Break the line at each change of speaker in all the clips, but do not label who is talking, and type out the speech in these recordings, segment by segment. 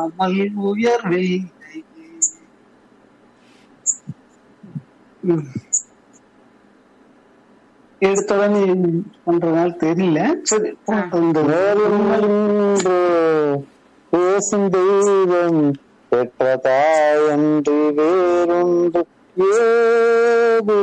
இல்லாமல் உயர்வில்லை ம். எடுத்தோடனே பண்றதுனால தெரியல சரி இந்த
வேறொன்று பேசும் தெய்வம் பெற்ற தாயன்று வேறொன்று ஏது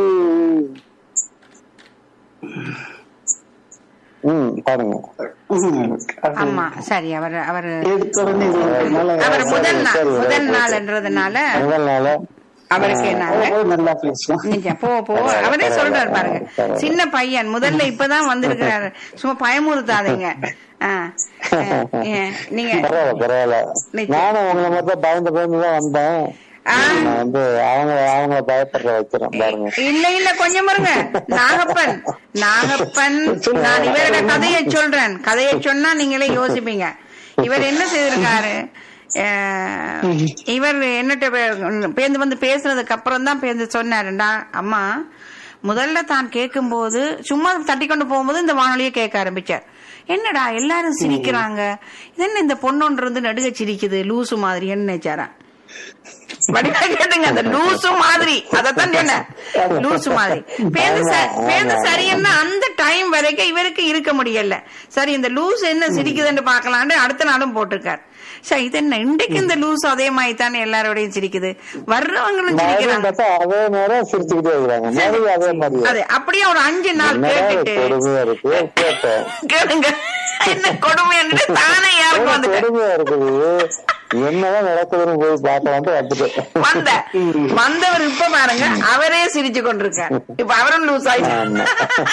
ம் பாருங்க
ம், அது
ஆமா சரி அவர் அவர்
எடுத்தோடனே இது வரதுனால
அவர் முதல் நாள்
சரி,
முதல்
சரி.
நாள்ன்றதுனால
முதல் நாள
அவருக்கு நாங்க
போய் நல்லா பேசலாம்
நிஜம். போ போ அவரே சொல்றாரு பாருங்க சின்ன பையன் முதல்ல இப்பதான் வந்திருக்கிறாரு சும்மா பயமுறுத்தாதீங்க ஆ. அஹ், ஏ, நீங்க
பரவாயில்ல பரவாயில்ல
நிச்சயம்.
நானும் உங்களை மாதிரி தான் பயந்து பயந்து தான் வந்தேன்
ஆ.
நான் வந்து அவங்க அவங்கள பயப்படுற வைக்கிறேன் பாருங்க
இல்ல இல்ல கொஞ்சம் பாருங்க நாகப்பன் நாகப்பன் நான் இவரோட கதையை சொல்றேன் கதையை சொன்னா நீங்களே யோசிப்பீங்க இவர் என்ன செய்திருக்காரு அஹ், இவர் என்னட்ட பே- பேந்து வந்து பேசுனதுக்கு அப்புறம் தான் பேந்து சொன்னாருண்டா அம்மா முதல்ல தான் கேட்கும்போது சும்மா தட்டி கொண்டு போகும்போது இந்த வானொலியை கேட்க ஆரம்பிச்சார் என்னடா எல்லாரும் சிரிக்கிறாங்க இது என்ன இந்த பொண்ணொன்று இருந்து நடுக சிரிக்குது லூசு மாதிரி என்ன நினைச்சாரா வடிவா கேட்டுங்க அந்த லூசு மாதிரி அதத்தான் சொன்னேன் லூசு மாதிரி பேருந்து ச- பேருந்து சரின்னா அந்த டைம் வரைக்கும் இவருக்கு இருக்க முடியல சரி இந்த லூஸ் என்ன சிரிக்குதுன்னு பாக்கலான்னு அடுத்த நாளும் போட்டிருக்காரு சரி இது என்ன இன்றைக்கு இந்த லூஸ் அதே மாதிரி தானே எல்லாரோடையும் சிரிக்குது வர்றவங்களும்
மறுபடியும்
சிரிக்கிறாங்க
பார்த்தா அதே நேரம் சிரிச்சுக்கிட்டே இருக்கிறாங்க மறுபடியும் அதே மாதிரி
அது அப்படியே ஒரு அஞ்சு நாள்
என்னடா இது
கேட்டுட்டு
கொடுமையா இருக்கு கேட்டேன்
கேளுங்க என்ன கொடுமைன்னு தானே யாருக்கும் வந்துட்டு
கொடுமையா இருக்குது என்னதான் நடக்குதுன்னு போய் பார்க்கலான்ட்டு வந்துட்டேன்
வந்த வந்தவர் இப்ப பாருங்க அவரே சிரிச்சு கொண்டிருக்கார் இப்ப அவரும் லூஸ் ஆயிட்டு
ஆமா.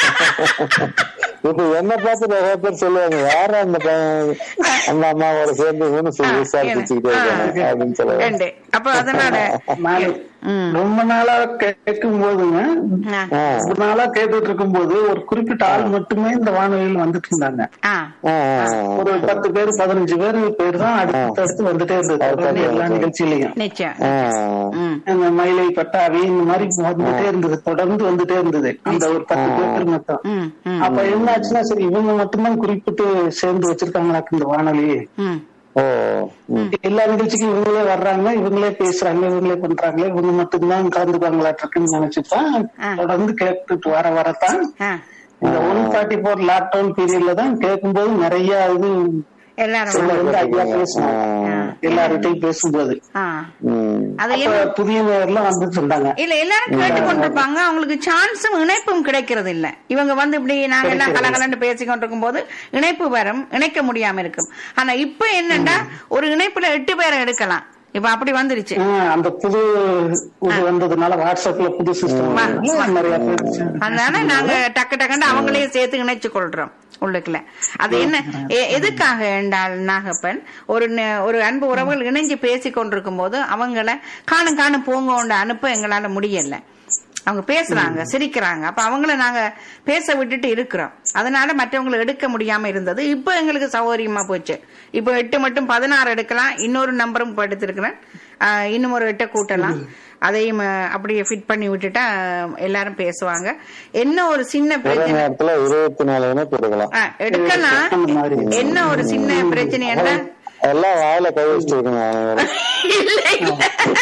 இப்ப என்ன பார்த்து நிறைய பேர் சொல்லுவாங்க யாரா அந்த பையன் அந்த அம்மாவோட சேர்ந்து இவனு சொல்லி விசாரிச்சுக்கிட்டே இருக்காங்க அப்படின்னு சொல்லுவாங்க
ரெண்டு அப்ப அதனால
நான்
ம்.
ரொம்ப நாளா கேட்கும் போதுங்க
ஆ,
ஆ,
ரொம்ப நாளா கேட்டுட்டு இருக்கும் போது ஒரு குறிப்பிட்ட ஆள் மட்டுமே இந்த வானொலியில் வந்துட்டு இருந்தாங்க
ஆ,
ஆ, ஆ,
ஒரு பத்து பேர் பதினஞ்சு பேர் பேர் தான் அடுத்தடுத்து வந்துட்டே இருந்தது தொடர்ந்து எல்லா நிகழ்ச்சியிலையும்
நிச்சயம்
ஆ.
ம்
அந்த மயிலை பட்டாவி இந்த மாதிரி வந்துட்டே இருந்தது தொடர்ந்து வந்துட்டே இருந்தது அந்த ஒரு பத்து பேர் மட்டும்
ம் ம்
அப்ப என்ன ஆச்சுன்னா சரி இவங்க மட்டும்தான் குறிப்பிட்டு சேர்ந்து வச்சிருக்காங்களாக்கு இந்த வானொலி
ம்
ஓ ம்.
எல்லா நிகழ்ச்சிக்கும் இவங்களே வர்றாங்க இவங்களே பேசுறாங்க இவங்களே பண்றாங்க இவங்க மட்டும்தான் கலந்துக்குவாங்களாட்டிருக்குன்னு நினைச்சுதான்
ஆ.
தொடர்ந்து கேட்டுட்டு வர வரத்தான்
ஆ
இந்த ஒன் ஃபார்ட்டி போர் லாக்டவுன் பீரியட்ல தான் கேட்கும்போது நிறைய இது
எல்லாரும்
சொல்ல
வந்து-
வந்து ஐயா பேசுவோம்
ஆ.
எல்லார்கிட்டையும் பேசும்போது
ஆ
ம்.
அது
அப்ப
என்ன
புதிய நேர்லாம் வந்துட்டு இருந்தாங்க
இல்ல எல்லாரும் கேட்டு கொண்டிருப்பாங்க அவங்களுக்கு சான்ஸும் இணைப்பும் கிடைக்கிறது இல்ல இவங்க வந்து இப்படி நாங்க எல்லாம் கலகலன்னு பேசி கொண்டிருக்கும் போது இணைப்பு வரும் இணைக்க முடியாம இருக்கும் ஆனா இப்ப என்னன்னா ஒரு இணைப்புல எட்டு பேரை எடுக்கலாம் இப்ப அப்படி வந்துருச்சு
ஆ, அந்த புது இது வந்ததுனால வாட்ஸ்அப்ல புது சிஸ்டம் நிறைய பேர்
அதனால நாங்க டக்கு டக்குன்னு அவங்களையும் சேர்த்து இணைச்சு கொள்றோம் உள்ளுக்குள்ள அது என்ன எ- எதுக்காக என்றால் நாகப்பன் ஒரு ந- ஒரு அன்பு உறவுகள் இணைஞ்சு பேசி கொண்டிருக்கும் போது அவங்கள காணும் காணும் போங்க அனுப்ப எங்களால முடியல அவங்க பேசுறாங்க சிரிக்கிறாங்க அப்ப அவங்கள நாங்க பேச விட்டுட்டு இருக்கிறோம் அதனால மற்றவங்களை எடுக்க முடியாம இருந்தது இப்ப எங்களுக்கு சௌகரியமா போச்சு இப்ப எட்டு மட்டும் பதினாறு எடுக்கலாம் இன்னொரு நம்பரும் இப்ப எடுத்திருக்கிறேன் ஆஹ் இன்னும் ஒரு எட்டை கூட்டலாம் அதையும் அஹ், அப்படியே ஃபிட் பண்ணி விட்டுட்டா அஹ், எல்லாரும் பேசுவாங்க என்ன ஒரு சின்ன
ஒரே
பிரச்சனை
நேரத்துல இருபத்தி நாலு இணைப்பு எடுக்கலாம்
ஆஹ், எடுக்கலாம்
அந்த மாதிரி.
என்ன ஒரு சின்ன பிரச்சனை என்ன
எல்லாம் வாயில கை வச்சுட்டு இருக்கணும் அனைவரும்.
இல்ல இல்ல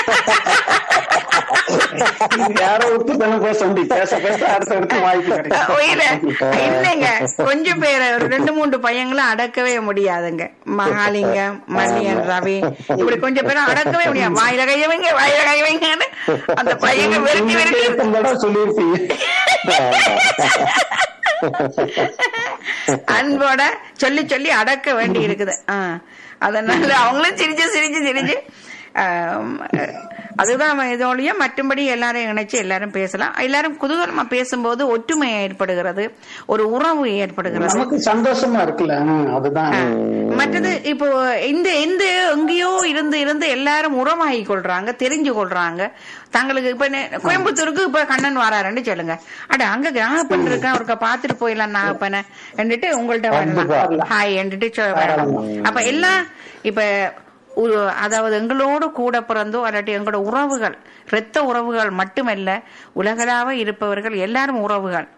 யாரோ ஒருத்தர் தானே பேச முடியும் பேச பேச அடுத்த அடுத்து வாய்ப்பு கிடைக்கும்
இல்ல இல்லைங்க கொஞ்சம் பேர் ஒரு ரெண்டு மூன்று பையங்களும் அடக்கவே முடியாதுங்க மகாலிங்கம் மணியன் ரவி இப்படி கொஞ்சம் பேரும் அடக்கவே முடியாது வாயில கையவங்க வாயில கையவங்கன்னு அந்த பையங்க வெறுக்கி வெறுக்கி
எத்தனை தடவை சொல்லியிருப்பீங்க
அன்போட சொல்லி சொல்லி அடக்க வேண்டி இருக்குது ஆ. அதனால அவங்களும் சிரிச்சு சிரிச்சு சிரிச்சு ஆம், அதுதான் இதோடய மற்றும்படி எல்லாரையும் இணைச்சு எல்லாரும் பேசலாம் எல்லாரும் குதூகலமா பேசும்போது ஒற்றுமை ஏற்படுகிறது ஒரு உறவு ஏற்படுகிறது
நமக்கு சந்தோஷமா இருக்குல்ல ஆ, அதுதான்
மற்றது இப்போ இந்த இந்த எங்கேயோ இருந்து இருந்து எல்லாரும் உரமாகி கொள்றாங்க தெரிஞ்சு கொள்றாங்க தங்களுக்கு இப்ப நே- கோயம்புத்தூருக்கு இப்ப கண்ணன் வராருன்னு சொல்லுங்க அட அங்க நாகப்பன் இருக்கான் அவருக்க பாத்துட்டு போயிடலாம் நாகப்பனை என்றுட்டு உங்கள்ட்ட வரலாம் ஹாய் என்றுட்டு சொ- வரலாம் அப்ப எல்லாம் இப்ப ஒரு- அதாவது எங்களோடு கூட பிறந்தோ அல்லாட்டி எங்களோட உறவுகள் இரத்த உறவுகள் மட்டுமல்ல உலகளாவ இருப்பவர்கள் எல்லாரும் உறவுகள்